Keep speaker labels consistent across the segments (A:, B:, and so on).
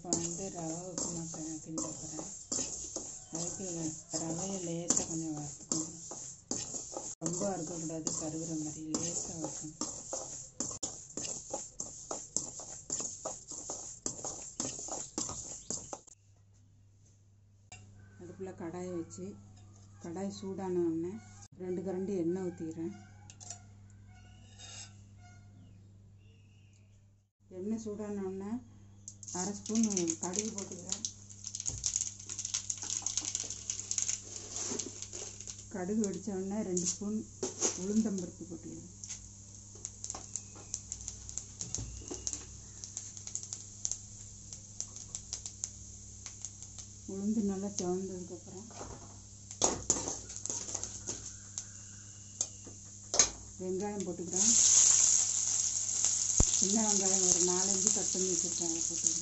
A: வந்து ரவை உப்புமா க- கிண்ட போகிறேன் அதுக்கு ரவையை லேசாக கொஞ்சம் வறுத்துக்கணும் ரொம்ப வறுக்கக்கூடாது கருகிற மாதிரி லேசாக வறுக்கணும் அடுப்பில் கடாயை வச்சு கடாய் சூடான உடனே ரெண்டு கரண்டி எண்ணெய் ஊற்றிக்கிறேன் எண்ணெய் சூடான உடனே அரை ஸ்பூன் கடுகு போட்டுக்கிறேன் கடுகு வெடித்த உடனே ரெண்டு ஸ்பூன் உளுந்தம்பருப்பு போட்டுக்கிறேன் உளுந்து நல்லா சிவந்ததுக்கப்புறம் வெங்காயம் போட்டுக்கிறேன் சின்ன வெங்காயம் ஒரு நாலஞ்சு கட் பண்ணி வச்சுருக்கேன் அதை போட்டுக்கிறேன்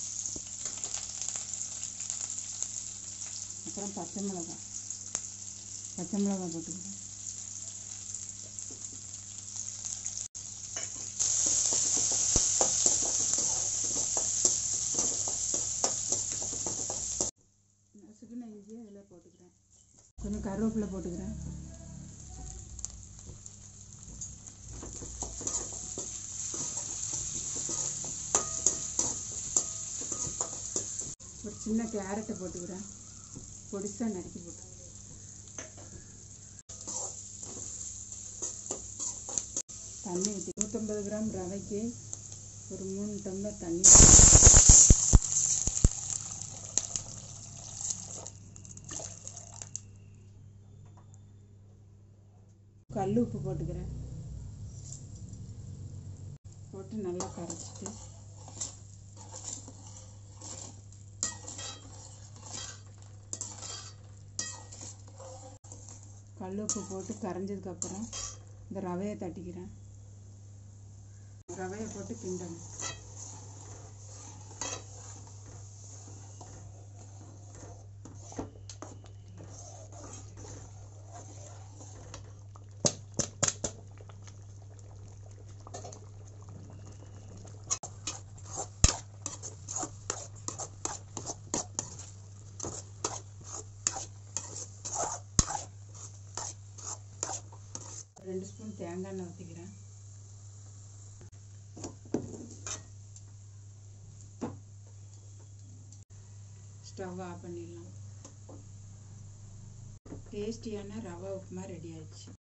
A: அப்புறம் பச்சை மிளகாய் பச்சை மிளகாய் போட்டுக்கிறேன் நசுக்குன இஞ்சியை இதில் போட்டுக்கிறேன் கொஞ்சம் கருவேப்பிலை போட்டுக்கிறேன் ஒரு சின்ன கேரட்டை போட்டுக்கிறேன் பொடிசாக நறுக்கி போட்டு தண்ணி ஊற்றி நூற்றம்பது கிராம் ரவைக்கு ஒரு மூணு டம்ளர் தண்ணி கல் உப்பு போட்டுக்கிறேன் போட்டு நல்லா கரைச்சிட்டு கல் உப்பு போட்டு கரைஞ்சதுக்கப்புறம் இந்த ரவையை தட்டிக்கிறேன் ரவையை போட்டு கிண்டணும் ரெண்டு ஸ்பூன் தேங்காய் எண்ணெய் ஊற்றிக்கிறேன் ஸ்டவ் ஆஃப் பண்ணிடலாம் டேஸ்டியான ரவா உப்புமா ரெடி ஆயிடுச்சு